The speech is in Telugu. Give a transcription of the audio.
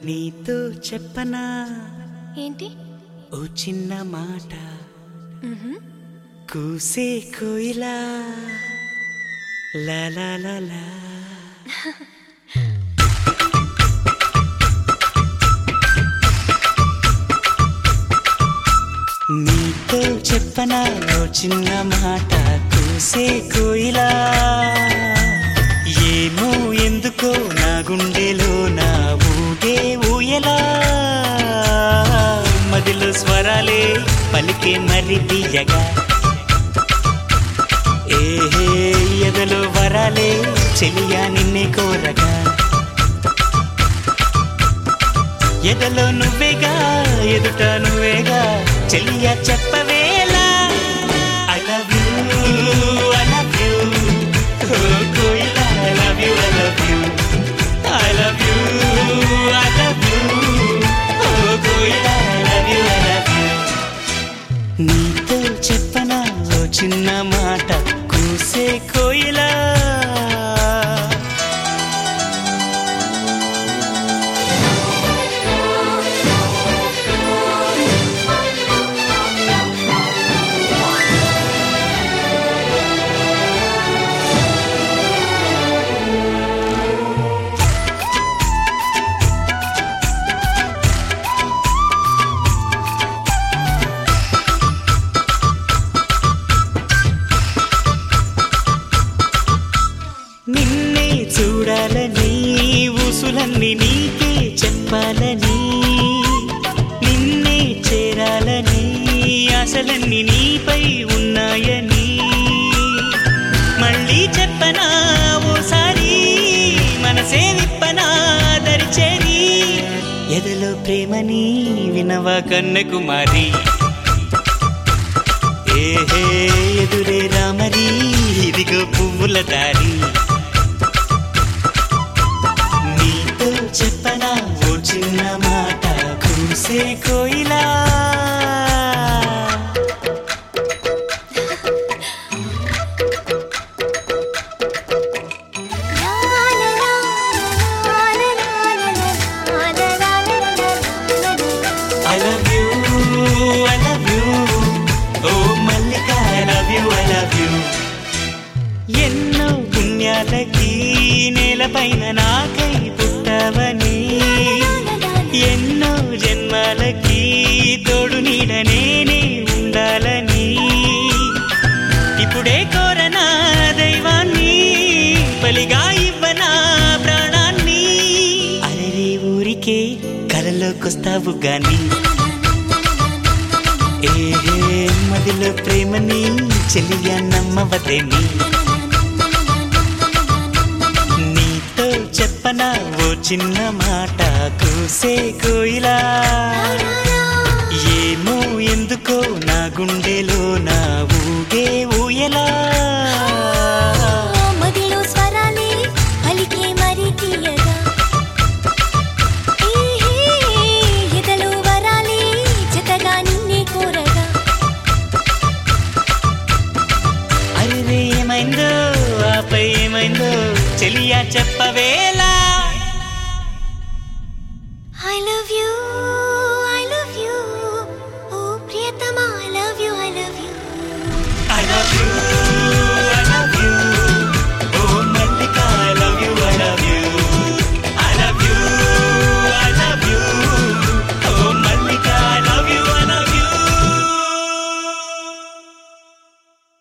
నీతో చెప్పనా ఏంటి ఓ చిన్న మాట కూసే కోయిలా లా లా లా లా నీతో చెప్పనా ఓ చిన్న మాట కూసే కోయిలా ఏమో ఎందుకో నా గుండెలో నా ఊగే ఊయలా మదిలో స్వరాలే పలికే మరి తీయగా ఏహే ఎదలో వరాలే చెలియా నిన్నే కోరగా ఎదలో నువ్వేగా ఎదుట నువ్వేగా చెల్లియా చెప్పవేలా I love you I love you కోయిలా I love you I love you I love you I love you కోయిలా I love you I love you నీతో చెప్పనా ఓ చిన్న మాట కూసే కోయిలా నిన్నే చూడాలని ఊసులన్నీ నీకే చెప్పాలని నిన్నే చేరాలని ఆశలన్నీ నీపై ఉన్నాయని మళ్ళీ చెప్పనా ఓసారి మనసే విప్పనా దరిచేరి ఎదలో ప్రేమని వినవా కన్నకుమారి ఏహే ఎదురే రామరి ఇదిగో పువ్వుల దారి నీతో చెప్పనా ఓ చిన్న మాట కూసే కోయిలా I love you I love you ఓ మల్లిక I love you I love you ఎన్నో పుణ్యాలకి నేలపైన నాకై పుట్టవని ఎన్నో జన్మాలకి తోడు నీడ నేనే ఉండాలని ఇప్పుడే కోరనా దైవాన్ని బలిగా ఇవ్వనా ప్రాణాన్ని అరే ఊరికే కలలోకొస్తావు గాని ఏహే మదిలో ప్రేమని చెలియా నమ్మవదేని నీతో చెప్పనా ఓ చిన్న మాట కూసే కోయిలా ఏమో ఎందుకో నా గుండెలో నా ఊగే ఊయలా మదిలో స్వరాలే పలికే మరి తీయగా ఏహే, ఎదలో వరాలే జతగా నిన్నే కోరగా అరే ఏమైందో ఆపై ఏమైందో చెలియా చెప్పవేలా